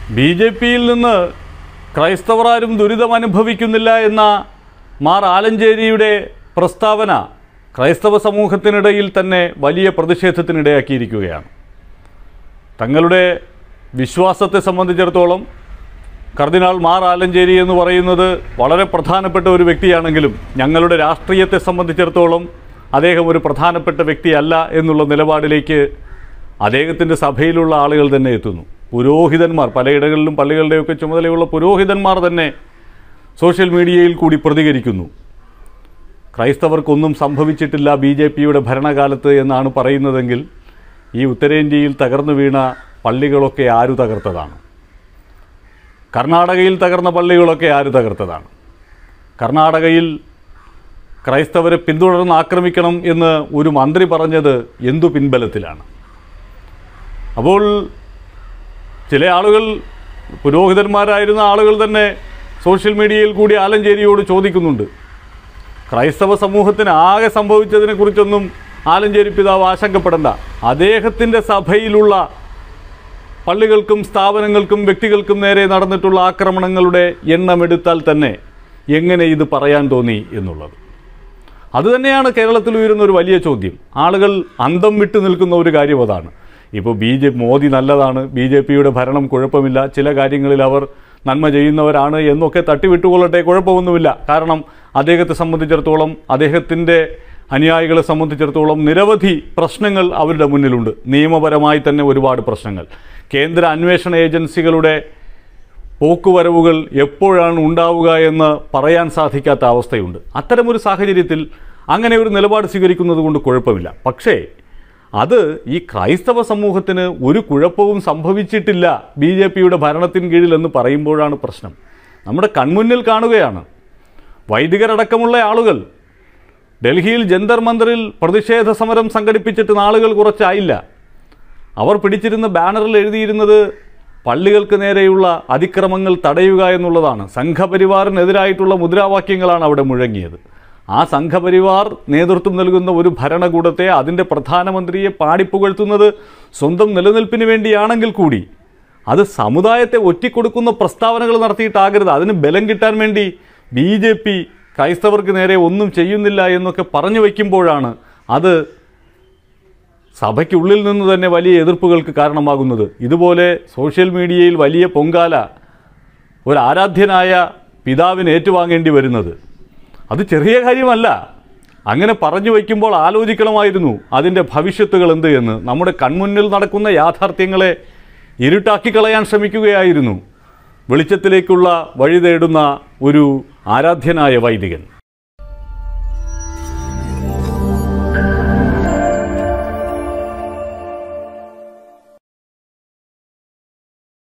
B J പിയിൽ നിന്ന് ക്രൈസ്തവർ ആരും ദുരിതം അനുഭവിക്കുന്നില്ല എന്ന മാർ ആലഞ്ചേരിയുടെ പ്രസ്താവന ക്രൈസ്തവ സമൂഹത്തിനിടയിൽ തന്നെ വലിയ പ്രതിഷേധത്തിനിടയാക്കിയിരിക്കുകയാണ് തങ്ങളുടെ വിശ്വാസത്തെ സംബന്ധിച്ചിടത്തോളം കർദിനാൾ മാർ ആലഞ്ചേരി എന്ന് പറയുന്നത് വളരെ പ്രധാനപ്പെട്ട ഒരു വ്യക്തിയാണെങ്കിലും ഞങ്ങളുടെ രാഷ്ട്രീയത്തെ സംബന്ധിച്ചിടത്തോളം അദ്ദേഹം ഒരു പ്രധാനപ്പെട്ട വ്യക്തിയല്ല എന്നുള്ള നിലപാടിലേക്ക് അദ്ദേഹത്തിൻ്റെ സഭയിലുള്ള ആളുകൾ തന്നെ എത്തുന്നു പുരോഹിതന്മാർ പലയിടങ്ങളിലും പള്ളികളുടെയൊക്കെ ചുമതലയുള്ള പുരോഹിതന്മാർ തന്നെ സോഷ്യൽ മീഡിയയിൽ കൂടി പ്രതികരിക്കുന്നു ക്രൈസ്തവർക്കൊന്നും സംഭവിച്ചിട്ടില്ല ബി ജെ പിയുടെ ഭരണകാലത്ത് എന്നാണ് പറയുന്നതെങ്കിൽ ഈ ഉത്തരേന്ത്യയിൽ തകർന്നു വീണ പള്ളികളൊക്കെ ആരു തകർത്തതാണ് കർണാടകയിൽ തകർന്ന പള്ളികളൊക്കെ ആര് തകർത്തതാണ് കർണാടകയിൽ ക്രൈസ്തവരെ പിന്തുടർന്ന് ആക്രമിക്കണം എന്ന് ഒരു മന്ത്രി പറഞ്ഞത് എന്തു പിൻബലത്തിലാണ് അപ്പോൾ ചില ആളുകൾ പുരോഹിതന്മാരായിരുന്ന ആളുകൾ തന്നെ സോഷ്യൽ മീഡിയയിൽ കൂടി ആലഞ്ചേരിയോട് ചോദിക്കുന്നുണ്ട് ക്രൈസ്തവ സമൂഹത്തിന് ആകെ സംഭവിച്ചതിനെക്കുറിച്ചൊന്നും ആലഞ്ചേരി പിതാവ് ആശങ്കപ്പെടേണ്ട അദ്ദേഹത്തിൻ്റെ സഭയിലുള്ള പള്ളികൾക്കും സ്ഥാപനങ്ങൾക്കും വ്യക്തികൾക്കും നേരെ നടന്നിട്ടുള്ള ആക്രമണങ്ങളുടെ എണ്ണമെടുത്താൽ തന്നെ എങ്ങനെ ഇത് പറയാൻ തോന്നി എന്നുള്ളത് അതുതന്നെയാണ് കേരളത്തിൽ ഉയരുന്ന ഒരു വലിയ ചോദ്യം ആളുകൾ അന്തം വിട്ടു നിൽക്കുന്ന ഒരു കാര്യം അതാണ് ഇപ്പോൾ ബി ജെ മോദി നല്ലതാണ് ബി ജെ പിയുടെ ഭരണം കുഴപ്പമില്ല ചില കാര്യങ്ങളിൽ അവർ നന്മ ചെയ്യുന്നവരാണ് എന്നൊക്കെ തട്ടിവിട്ടുകൊള്ളട്ടെ കുഴപ്പമൊന്നുമില്ല കാരണം അദ്ദേഹത്തെ സംബന്ധിച്ചിടത്തോളം അദ്ദേഹത്തിൻ്റെ അനുയായികളെ സംബന്ധിച്ചിടത്തോളം നിരവധി പ്രശ്നങ്ങൾ അവരുടെ മുന്നിലുണ്ട് നിയമപരമായി തന്നെ ഒരുപാട് പ്രശ്നങ്ങൾ കേന്ദ്ര അന്വേഷണ ഏജൻസികളുടെ പോക്കുവരവുകൾ എപ്പോഴാണ് ഉണ്ടാവുക എന്ന് പറയാൻ സാധിക്കാത്ത അവസ്ഥയുണ്ട് അത്തരമൊരു സാഹചര്യത്തിൽ അങ്ങനെ ഒരു നിലപാട് സ്വീകരിക്കുന്നത് കൊണ്ട് കുഴപ്പമില്ല പക്ഷേ അത് ഈ ക്രൈസ്തവ സമൂഹത്തിന് ഒരു കുഴപ്പവും സംഭവിച്ചിട്ടില്ല ബി ജെ പിയുടെ ഭരണത്തിന് കീഴിൽ എന്ന് പറയുമ്പോഴാണ് പ്രശ്നം നമ്മുടെ കൺമുന്നിൽ കാണുകയാണ് വൈദികരടക്കമുള്ള ആളുകൾ ഡൽഹിയിൽ ജന്തർ മന്ദിറിൽ പ്രതിഷേധ സമരം സംഘടിപ്പിച്ചിട്ട് നാളുകൾ കുറച്ചായില്ല അവർ പിടിച്ചിരുന്ന ബാനറിൽ എഴുതിയിരുന്നത് പള്ളികൾക്ക് നേരെയുള്ള അതിക്രമങ്ങൾ തടയുക എന്നുള്ളതാണ് സംഘപരിവാറിനെതിരായിട്ടുള്ള മുദ്രാവാക്യങ്ങളാണ് അവിടെ മുഴങ്ങിയത് ആ സംഘപരിവാർ നേതൃത്വം നൽകുന്ന ഒരു ഭരണകൂടത്തെ അതിൻ്റെ പ്രധാനമന്ത്രിയെ പാടിപ്പുകഴ്ത്തുന്നത് സ്വന്തം നിലനിൽപ്പിന് വേണ്ടിയാണെങ്കിൽ കൂടി അത് സമുദായത്തെ ഒറ്റിക്കൊടുക്കുന്ന പ്രസ്താവനകൾ നടത്തിയിട്ടാകരുത് അതിന് ബലം കിട്ടാൻ വേണ്ടി ബി ജെ പി ക്രൈസ്തവർക്ക് നേരെ ഒന്നും ചെയ്യുന്നില്ല എന്നൊക്കെ പറഞ്ഞു വയ്ക്കുമ്പോഴാണ് അത് സഭയ്ക്കുള്ളിൽ നിന്ന് തന്നെ വലിയ എതിർപ്പുകൾക്ക് കാരണമാകുന്നത് ഇതുപോലെ സോഷ്യൽ മീഡിയയിൽ വലിയ പൊങ്കാല ഒരു ആരാധ്യനായ പിതാവിന് ഏറ്റുവാങ്ങേണ്ടി വരുന്നത് അത് ചെറിയ കാര്യമല്ല അങ്ങനെ പറഞ്ഞു വയ്ക്കുമ്പോൾ ആലോചിക്കണമായിരുന്നു അതിൻ്റെ ഭവിഷ്യത്തുകൾ എന്ത് എന്ന് നമ്മുടെ കൺമുന്നിൽ നടക്കുന്ന യാഥാർത്ഥ്യങ്ങളെ ഇരുട്ടാക്കി കളയാൻ ശ്രമിക്കുകയായിരുന്നു വെളിച്ചത്തിലേക്കുള്ള വഴി തേടുന്ന ഒരു ആരാധ്യനായ വൈദികൻ